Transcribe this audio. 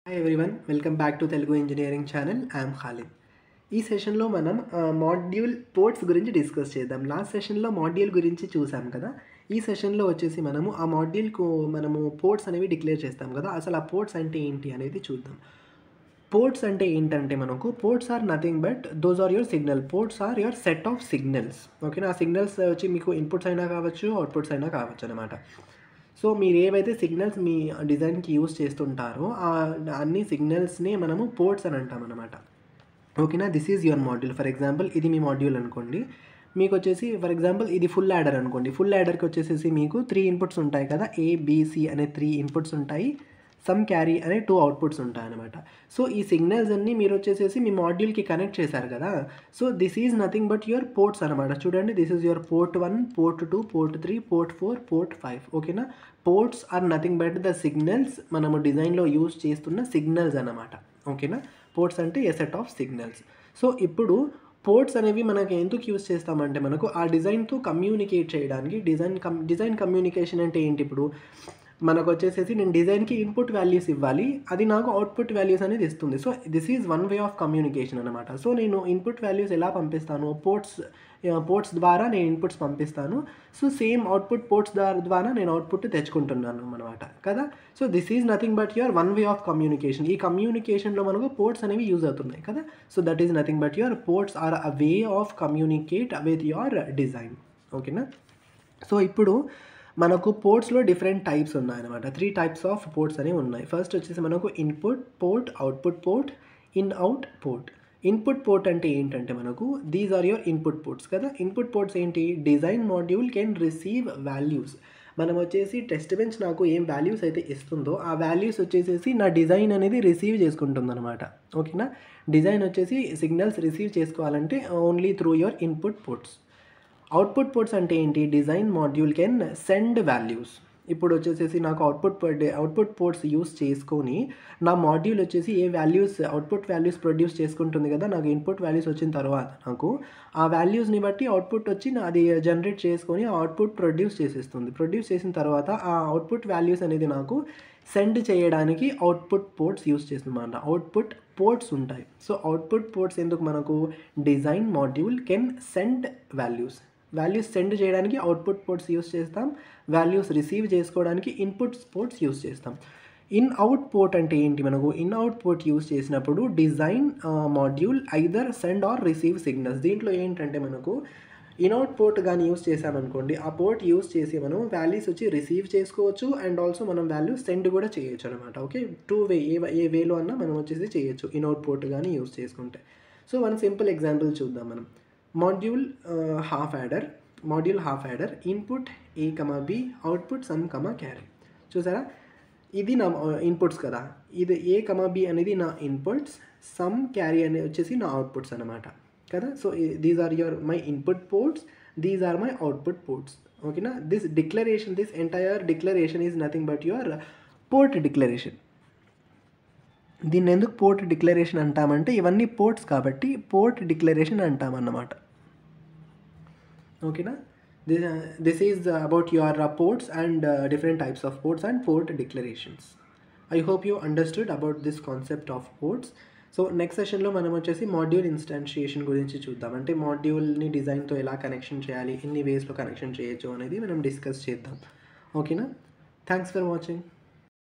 hi everyone welcome back to Telugu engineering channel I'm Khalid ఈ సెషన్లో మనం మాడ్యూల్ పోర్ట్స్ గురించి డిస్కస్ చేద్దాం లాస్ట్ సెషన్లో మాడ్యూల్ గురించి చూసాం కదా ఈ సెషన్లో వచ్చేసి మనము ఆ మాడ్యూల్కు మనము పోర్ట్స్ అనేవి డిక్లేర్ చేస్తాం కదా అసలు ఆ పోర్ట్స్ అంటే ఏంటి అనేది చూద్దాం పోర్ట్స్ అంటే ఏంటంటే మనకు ports are nothing but those are your signal ports are your set of signals ఓకేనా ఆ సిగ్నల్స్ వచ్చి మీకు ఇన్పుట్స్ అయినా కావచ్చు అవుట్పుట్స్ అయినా కావచ్చు అనమాట సో మీరు ఏవైతే సిగ్నల్స్ మీ డిజైన్కి యూస్ చేస్తుంటారో ఆ అన్ని సిగ్నల్స్ని మనము పోర్ట్స్ అని అంటాం అనమాట ఓకేనా this is your module for example ఇది మీ మాడ్యూల్ అనుకోండి మీకు వచ్చేసి ఫర్ ఎగ్జాంపుల్ ఇది ఫుల్ యాడర్ అనుకోండి ఫుల్ యాడర్కి వచ్చేసేసి మీకు త్రీ ఇన్పుట్స్ ఉంటాయి కదా ఏబిసి అనే త్రీ ఇన్పుట్స్ ఉంటాయి సమ్ క్యారీ అనే టూ అవుట్పుట్స్ ఉంటాయి అనమాట సో ఈ సిగ్నల్స్ అన్నీ మీరు వచ్చేసేసి మీ మాడ్యూల్కి కనెక్ట్ చేశారు కదా so this is nothing but your ports అనమాట చూడండి this is your port one port two port three port four port five ఓకేనా ports are nothing but the signals మనము డిజైన్లో యూస్ చేస్తున్న సిగ్నల్స్ అనమాట ఓకేనా పోర్ట్స్ అంటే a set of signals so ఇప్పుడు పోర్ట్స్ అనేవి మనకి ఎందుకు యూస్ చేస్తామంటే మనకు ఆ డిజైన్తో కమ్యూనికేట్ చేయడానికి డిజైన్ కమ్ డిజైన్ కమ్యూనికేషన్ అంటే ఏంటి ఇప్పుడు మనకు వచ్చేసేసి నేను డిజైన్కి ఇన్పుట్ వాల్యూస్ ఇవ్వాలి అది నాకు అవుట్పుట్ వాల్యూస్ అనేది ఇస్తుంది so this is one way of communication అనమాట సో నేను ఇన్పుట్ వాల్యూస్ ఎలా పంపిస్తాను పోర్ట్స్ పోర్ట్స్ ద్వారా నేను ఇన్పుట్స్ పంపిస్తాను సో సేమ్ అవుట్పుట్ పోర్ట్స్ ద్వారా నేను అవుట్పుట్ తెచ్చుకుంటున్నాను అనమాట కదా so this is nothing but your one way of communication ఈ కమ్యూనికేషన్లో మనకు పోర్ట్స్ అనేవి యూజ్ అవుతున్నాయి కదా so that is nothing but your ports are a way of communicate with your design ఓకేనా సో ఇప్పుడు మనకు పోర్ట్స్లో డిఫరెంట్ టైప్స్ ఉన్నాయన్నమాట త్రీ టైప్స్ ఆఫ్ పోర్ట్స్ అనేవి ఉన్నాయి ఫస్ట్ వచ్చేసి మనకు input port output port in out port input port అంటే ఏంటంటే మనకు these are your input ports కదా ఇన్పుట్ పోర్ట్స్ ఏంటి design module can receive values మనం వచ్చేసి టెస్ట్ బెంచ్ నాకు ఏం వాల్యూస్ అయితే ఇస్తుందో ఆ వాల్యూస్ వచ్చేసేసి నా డిజైన్ అనేది రిసీవ్ చేసుకుంటుంది అనమాట ఓకేనా డిజైన్ వచ్చేసి సిగ్నల్స్ రిసీవ్ చేసుకోవాలంటే only through your input ports output ports అంటే ఏంటి design module can send values ఇప్పుడు వచ్చేసేసి నాకు అవుట్పుట్ అవుట్పుట్ పోర్ట్స్ యూస్ చేసుకొని నా మాడ్యూల్ వచ్చేసి ఏ వాల్యూస్ అవుట్పుట్ వాల్యూస్ ప్రొడ్యూస్ చేసుకుంటుంది కదా నాకు ఇన్పుట్ వాల్యూస్ వచ్చిన తర్వాత నాకు ఆ వాల్యూస్ని బట్టి అవుట్పుట్ వచ్చి అది జనరేట్ చేసుకొని ఆ అవుట్పుట్ ప్రొడ్యూస్ చేసేస్తుంది ప్రొడ్యూస్ చేసిన తర్వాత ఆ అవుట్పుట్ వాల్యూస్ అనేది నాకు సెండ్ చేయడానికి అవుట్పుట్ పోర్ట్స్ యూస్ చేస్తుందన్నమాట అవుట్పుట్ పోర్ట్స్ ఉంటాయి సో అవుట్పుట్ పోర్ట్స్ ఎందుకు మనకు design module can send values values send చేయడానికి అవుట్పుట్ పోర్ట్స్ యూస్ చేస్తాం వాల్యూస్ రిసీవ్ చేసుకోవడానికి ఇన్పుట్ పోర్ట్స్ యూస్ చేస్తాం ఇన్ అవుట్ పోర్ట్ అంటే ఏంటి మనకు ఇన్ అవుట్ పోర్ట్ యూస్ చేసినప్పుడు design module either send or receive signals దీంట్లో ఏంటంటే మనకు ఇన్అవుట్ పోర్ట్ కానీ యూస్ చేసామనుకోండి ఆ పోర్ట్ యూస్ చేసి మనం వాల్యూస్ వచ్చి రిసీవ్ చేసుకోవచ్చు అండ్ ఆల్సో మనం వాల్యూ సెండ్ కూడా చేయొచ్చు అనమాట ఓకే టూ వే ఏ ఏ వేలో అన్నా మనం వచ్చేసి చేయొచ్చు ఇన్అవుట్ పోర్ట్ కానీ యూస్ చేసుకుంటే సో వన్ సింపుల్ ఎగ్జాంపుల్ చూద్దాం మనం module half adder module half adder input A comma B output sum comma carry చూసారా ఇది నా ఇన్పుట్స్ కదా ఇది ఏ కమా బి అనేది నా ఇన్పుట్స్ సమ్ క్యారీ అనేది వచ్చేసి నా అవుట్పుట్స్ అనమాట కదా so these are your my input ports these are my output ports ఓకేనా this declaration this entire declaration is nothing but your port declaration దీన్ని ఎందుకు పోర్ట్ డిక్లరేషన్ అంటామంటే ఇవన్నీ పోర్ట్స్ కాబట్టి పోర్ట్ డిక్లరేషన్ అంటామన్నమాట ఓకేనా this this is about your ports and different types of ports and port declarations I hope you understood about this concept of ports so next సెషన్లో మనం వచ్చేసి module ఇన్స్టాన్షియేషన్ గురించి చూద్దాం అంటే మాడ్యూల్ని డిజైన్తో ఎలా కనెక్షన్ చేయాలి ఎన్ని వేస్లో కనెక్షన్ చేయొచ్చు అనేది మనం డిస్కస్ చేద్దాం ఓకేనా థ్యాంక్స్ ఫర్ వాచింగ్